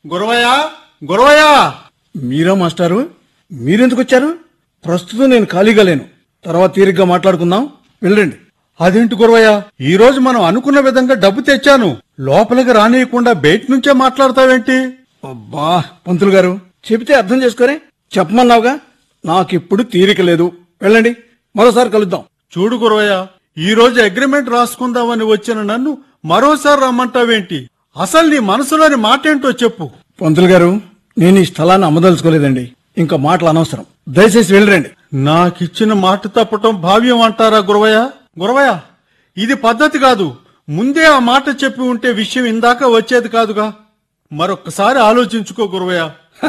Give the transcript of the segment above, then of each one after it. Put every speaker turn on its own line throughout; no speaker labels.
గురవయ్య గురవయ్య
మీరా మాస్టారు మీరెందుకు వచ్చారు ప్రస్తుతం నేను ఖాళీగా లేను తర్వాత తీరిగ్గా మాట్లాడుకుందాం వెళ్ళండి
అదేంటి గురవయ్య ఈ రోజు మనం అనుకున్న విధంగా డబ్బు తెచ్చాను లోపలికి రానియకుండా బయట నుంచే మాట్లాడతావేంటి
అబ్బా పంతులు గారు చెబితే అర్థం చేసుకొని చెప్పమన్నావుగా నాకిప్పుడు తీరిక లేదు వెళ్ళండి మరోసారి కలుద్దాం
చూడు గురవయ్య ఈ రోజు అగ్రిమెంట్ రాసుకుందామని వచ్చిన నన్ను మరోసారి రమ్మంటావేంటి అసలు నీ మనసులోని మాట ఏంటో చెప్పు
పంతులు గారు నేను ఈ స్థలాన్ని అమ్మదలుచుకోలేదండి ఇంకా మాటలు అనవసరం దయచేసి వెళ్ళరండి
నాకిచ్చిన మాట తప్పటం భావ్యం అంటారా గురవయ్య గురవయ్య ఇది పద్ధతి కాదు ముందే ఆ మాట చెప్పి ఉంటే విషయం ఇందాక వచ్చేది కాదుగా మరొక్కసారి ఆలోచించుకో గురవయ్య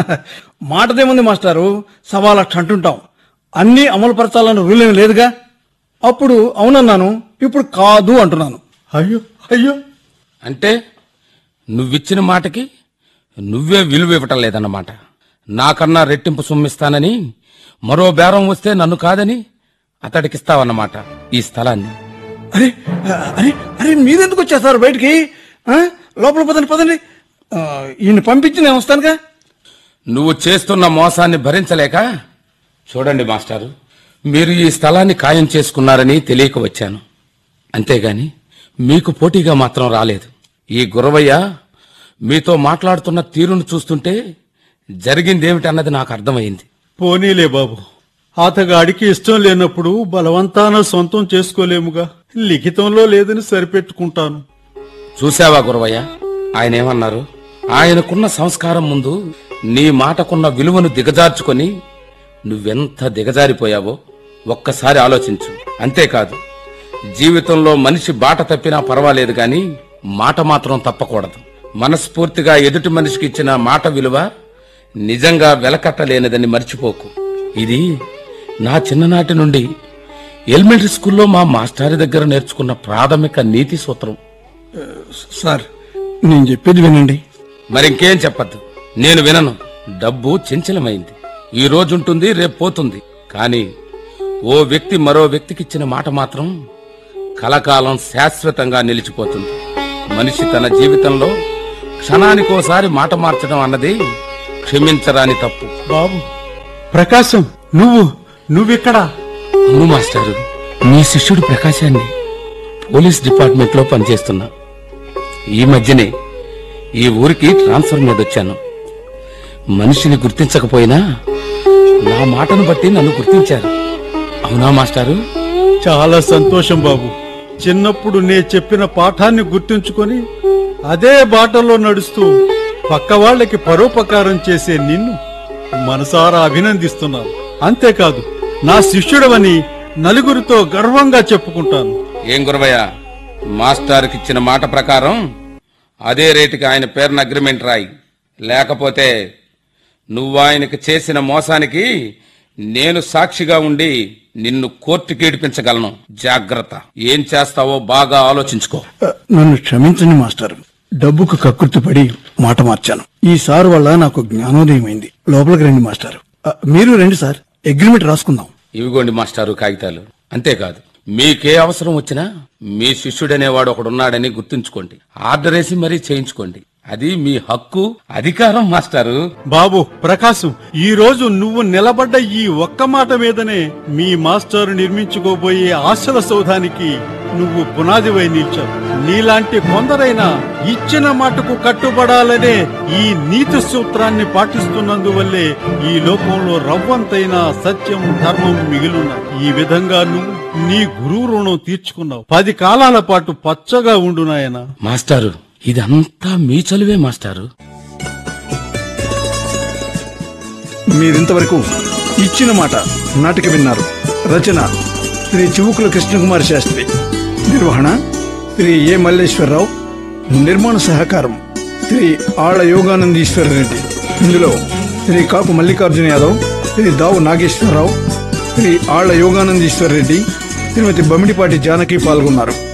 మాటదేముంది మాస్టారు సవా లక్ష అంటుంటాం అన్నీ అమలు పరచాలన్న రూల్ ఏం లేదుగా అప్పుడు అవునన్నాను ఇప్పుడు కాదు అంటున్నాను
అయ్యో అయ్యో
అంటే నువ్విచ్చిన మాటకి నువ్వే విలువ ఇవ్వటం లేదన్నమాట నాకన్నా రెట్టింపు సొమ్మిస్తానని మరో బేరం వస్తే నన్ను కాదని అతడికిస్తావన్నమాట ఈ స్థలాన్ని
అరే ఆ, అరే అరే మీరెందుకు వచ్చేస్తారు బయటికి ఆ? లోపల పదండి పదండి ఆ, ఈయన పంపించి నేను వస్తానుగా
నువ్వు చేస్తున్న మోసాన్ని భరించలేక చూడండి మాస్టారు మీరు ఈ స్థలాన్ని ఖాయం చేసుకున్నారని తెలియక వచ్చాను అంతేగాని మీకు పోటీగా మాత్రం రాలేదు ఈ గురవయ్య మీతో మాట్లాడుతున్న తీరును చూస్తుంటే జరిగిందేమిటన్నది నాకు అర్థమైంది
పోనీలే బాబు ఆతగాడికి ఇష్టం లేనప్పుడు బలవంతాన సొంతం చేసుకోలేముగా లిఖితంలో లేదని సరిపెట్టుకుంటాను
చూశావా గురవయ్య ఆయన ఏమన్నారు ఆయనకున్న సంస్కారం ముందు నీ మాటకున్న విలువను దిగజార్చుకొని నువ్వెంత దిగజారిపోయావో ఒక్కసారి ఆలోచించు అంతేకాదు జీవితంలో మనిషి బాట తప్పినా పర్వాలేదు గాని మాట మాత్రం తప్పకూడదు మనస్ఫూర్తిగా ఎదుటి మనిషికి ఇచ్చిన మాట విలువ నిజంగా వెలకట్టలేనిదని మర్చిపోకు ఇది నా చిన్ననాటి నుండి ఎలిమెంటరీ స్కూల్లో మా మాస్టారి దగ్గర నేర్చుకున్న ప్రాథమిక నీతి సూత్రం
సార్ నేను చెప్పేది వినండి
మరింకేం చెప్పద్దు నేను వినను డబ్బు చంచలమైంది ఈ రోజుంటుంది రేపు పోతుంది కానీ ఓ వ్యక్తి మరో వ్యక్తికిచ్చిన మాట మాత్రం కలకాలం శాశ్వతంగా నిలిచిపోతుంది మనిషి తన జీవితంలో క్షణానికోసారి మాట మార్చడం అన్నది క్షమించరాని తప్పు
బాబు ప్రకాశం నువ్వు నువ్విక్కడా
అవును మాస్టారు మీ శిష్యుడు ప్రకాశాన్ని పోలీస్ డిపార్ట్మెంట్ లో పనిచేస్తున్నా ఈ మధ్యనే ఈ ఊరికి ట్రాన్స్ఫర్ మీద వచ్చాను మనిషిని గుర్తించకపోయినా నా మాటను బట్టి నన్ను గుర్తించారు అవునా మాస్టారు
చాలా సంతోషం బాబు చిన్నప్పుడు నే చెప్పిన పాఠాన్ని గుర్తుంచుకొని అదే బాటలో నడుస్తూ పక్క వాళ్ళకి పరోపకారం చేసే నిన్ను మనసారా అభినందిస్తున్నాను అంతేకాదు నా శిష్యుడవని నలుగురితో గర్వంగా చెప్పుకుంటాను
ఏం గురవయ్య మాస్టార్కి ఇచ్చిన మాట ప్రకారం అదే రేటుకి ఆయన పేరున అగ్రిమెంట్ రాయి లేకపోతే నువ్వు ఆయనకి చేసిన మోసానికి నేను సాక్షిగా ఉండి నిన్ను కోర్టుకి ఏడిపించగలను జాగ్రత్త ఏం చేస్తావో బాగా ఆలోచించుకో
ఆ, నన్ను క్షమించండి మాస్టర్ డబ్బుకు కక్కుర్తిపడి మాట మార్చాను ఈసారి వల్ల నాకు జ్ఞానోదయమైంది లోపలికి రండి మాస్టర్ ఆ, మీరు రండి సార్ అగ్రిమెంట్ రాసుకుందాం
ఇవిగోండి మాస్టారు కాగితాలు అంతేకాదు మీకే అవసరం వచ్చినా మీ శిష్యుడనేవాడు ఒకడున్నాడని గుర్తుంచుకోండి ఆర్డర్ వేసి మరీ చేయించుకోండి అది మీ హక్కు అధికారం మాస్టారు
బాబు ప్రకాశం ఈ రోజు నువ్వు నిలబడ్డ ఈ ఒక్క మాట మీదనే మీ మాస్టర్ నిర్మించుకోబోయే ఆశల సౌధానికి నువ్వు పునాదివై నిల్చావు నీలాంటి కొందరైనా ఇచ్చిన మాటకు కట్టుబడాలనే ఈ నీతి సూత్రాన్ని పాటిస్తున్నందువల్లే ఈ లోకంలో రవ్వంతైనా సత్యం ధర్మం మిగిలిన ఈ విధంగా నువ్వు నీ గురువు రుణం తీర్చుకున్నావు పది కాలాల పాటు పచ్చగా ఉండు నాయనా
మాస్టారు ఇదంతా మీ చలువే మాస్టారు
మీరింతవరకు ఇచ్చిన మాట నాటిక విన్నారు రచన శ్రీ చివుకుల కృష్ణకుమార్ శాస్త్రి నిర్వహణ శ్రీ ఏ మల్లేశ్వరరావు నిర్మాణ సహకారం శ్రీ ఆళ్ల యోగానందీశ్వర రెడ్డి ఇందులో శ్రీ కాపు మల్లికార్జున యాదవ్ శ్రీ దావు నాగేశ్వరరావు శ్రీ ఆళ్ల యోగానందీశ్వర రెడ్డి శ్రీమతి బమిడిపాటి జానకి పాల్గొన్నారు